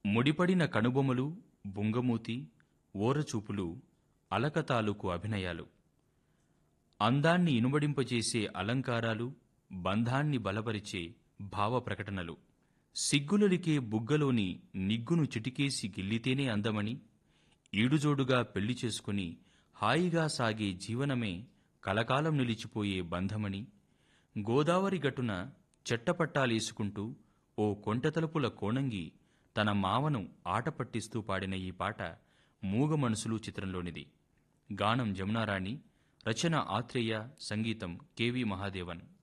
ముడిపడిన కనుబొమలు బుంగమూతి ఓరచూపులు అలక తాలూకు అభినయాలు అందాన్ని ఇనుబడింపజేసే అలంకారాలు బంధాన్ని బలపరిచే భావ ప్రకటనలు సిగ్గులలికే బుగ్గలోని నిగ్గును చిటికేసి గిల్లితేనే అందమని ఈడుజోడుగా పెళ్లి చేసుకుని హాయిగా సాగే జీవనమే కలకాలం నిలిచిపోయే బంధమని గోదావరి గట్టున చెట్టపట్టాలేసుకుంటూ ఓ కొంటెతలుపుల కోణంగి తన మావను ఆట పట్టిస్తూ పాడిన ఈ పాట మూగ మనసులు చిత్రంలోనిది గానం జమునారాణి రచన ఆత్రేయ సంగీతం కెవి మహాదేవన్